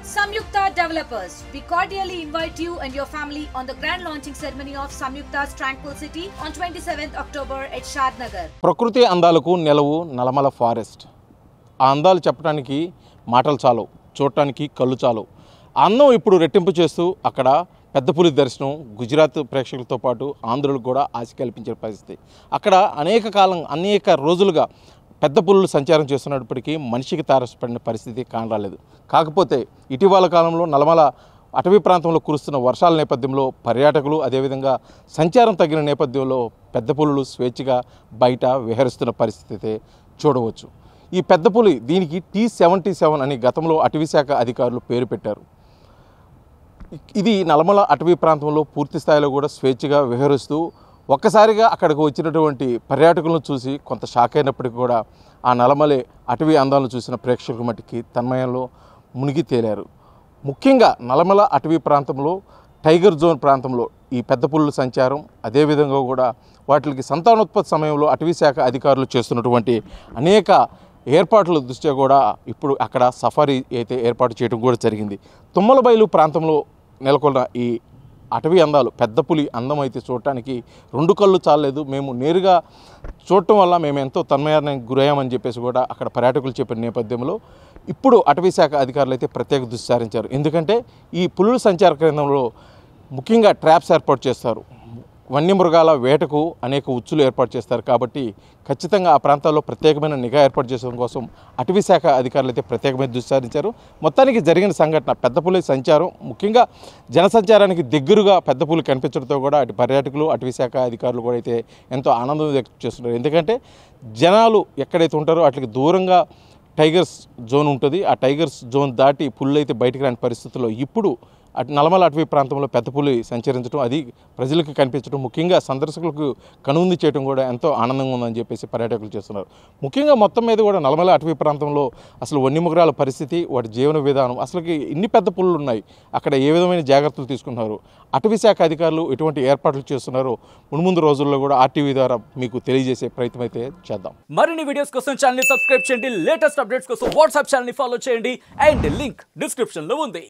Samyukta Developers. We cordially invite you and your family on the grand launching ceremony of Samyukta's Tranquil City on 27th October at Shad Nagar. ప్రకృతి అందాలకు నెలవు Nallamala forest ఆ అందాలు చెప్పడానికి మాటలు చాలు చూడటానికి కళ్ళు చాలు ఆ అందం ఇప్పుడు రెట్టింపు చేస్తూ అక్కడ పెద్ద పులి దర్శనం గుజరాత్ ప్రేక్షకులతో పాటు ఆంధ్రులకు కూడా ఆశ కల్పించిన పరిస్థితి అక్కడ అనేక కాలం అనేక రోజులుగా పెద్ద పులులు సంచారం చేస్తున్నప్పటికీ మనిషికి తారసపడిన పరిస్థితి కానరాలేదు కాకపోతే ఇటీవల కాలంలో నలమల అటవీ ప్రాంతంలో కురుస్తున్న వర్షాల నేపథ్యంలో పర్యాటకులు అదేవిధంగా సంచారం తగ్గిన నేపథ్యంలో పెద్ద పులులు స్వేచ్ఛగా బయట విహరిస్తున్న పరిస్థితి అయితే చూడవచ్చు ఈ పెద్ద పులి దీనికి టీ సెవెంటీ సెవెన్ అని గతంలో అటవీ శాఖ అధికారులు పేరు పెట్టారు ఇది నల్లమల అటవీ ప్రాంతంలో పూర్తి స్థాయిలో కూడా స్వేచ్ఛగా విహరిస్తూ ఒక్కసారిగా అక్కడికి వచ్చినటువంటి పర్యాటకులను చూసి కొంత షాక్ అయినప్పటికీ కూడా ఆ నల్లమలే అటవీ అందాలను చూసిన ప్రేక్షకుల మట్టికి తన్మయంలో మునిగి తేలారు ముఖ్యంగా నల్లమల అటవీ ప్రాంతంలో టైగర్ జోన్ ప్రాంతంలో ఈ పెద్ద పులుల సంచారం అదేవిధంగా కూడా వాటికి సంతానోత్పత్తి సమయంలో అటవీ శాఖ అధికారులు చేస్తున్నటువంటి అనేక ఏర్పాట్ల దృష్ట్యా కూడా ఇప్పుడు అక్కడ సఫారీ అయితే ఏర్పాటు చేయడం కూడా జరిగింది తుమ్మలబైలు ప్రాంతంలో నెలకొన్న ఈ అటవీ అందాలు పెద్ద పులి అందం అయితే చూడటానికి రెండు కళ్ళు చాలలేదు మేము నేరుగా చూడటం వల్ల మేము ఎంతో తన్మయానికి గురయ్యామని చెప్పేసి కూడా అక్కడ పర్యాటకులు చెప్పిన నేపథ్యంలో ఇప్పుడు అటవీ శాఖ అధికారులు అయితే ప్రత్యేక దృష్టి సారించారు ఎందుకంటే ఈ పులుల సంచార కేంద్రంలో ముఖ్యంగా ట్రాప్స్ ఏర్పాటు చేస్తారు వన్యమృగాల వేటకు అనేక ఉచ్చులు ఏర్పాటు చేస్తారు కాబట్టి ఖచ్చితంగా ఆ ప్రాంతాల్లో ప్రత్యేకమైన నిఘా ఏర్పాటు చేయడం కోసం అటవీ శాఖ అధికారులు అయితే ప్రత్యేకమైన దృష్టి సారించారు మొత్తానికి జరిగిన సంఘటన పెద్ద పులి సంచారం ముఖ్యంగా జనసంచారానికి దగ్గరగా పెద్ద పులి కనిపించడంతో కూడా అటు పర్యాటకులు అటవీ శాఖ అధికారులు కూడా అయితే ఎంతో ఆనందం వ్యక్తం చేస్తున్నారు ఎందుకంటే జనాలు ఎక్కడైతే ఉంటారో వాటికి దూరంగా టైగర్స్ జోన్ ఉంటుంది ఆ టైగర్స్ జోన్ దాటి పుల్లు అయితే బయటికి రాని పరిస్థితుల్లో ఇప్పుడు అటు నల్లమల అటవీ ప్రాంతంలో పెద్ద పులి సంచరించడం అది ప్రజలకు కనిపించడం ముఖ్యంగా సందర్శకులకు కనుంది చేయడం కూడా ఎంతో ఆనందంగా ఉందని చెప్పేసి పర్యాటకులు చేస్తున్నారు ముఖ్యంగా మొత్తం మీద కూడా నల్లమల అటవీ ప్రాంతంలో అసలు వన్యముగ్రాల పరిస్థితి వాటి జీవన విధానం అసలుకి ఇన్ని పెద్ద పుల్లు ఉన్నాయి అక్కడ ఏ విధమైన జాగ్రత్తలు తీసుకుంటున్నారు అటవీ శాఖ అధికారులు ఎటువంటి ఏర్పాట్లు చేస్తున్నారో మున్ముందు రోజుల్లో కూడా ఆర్టీవీ ద్వారా మీకు తెలియజేసే ప్రయత్నం అయితే చేద్దాం మరిన్ని వీడియోస్ కోసం ఛానల్ ని సబ్స్క్రైబ్ చేయండి లేటెస్ట్ అప్డేట్స్ కోసం వాట్సాప్ ఛానల్ ని ఫాలో చేయండి అండ్ లింక్ డిస్క్రిప్షన్ లో ఉంది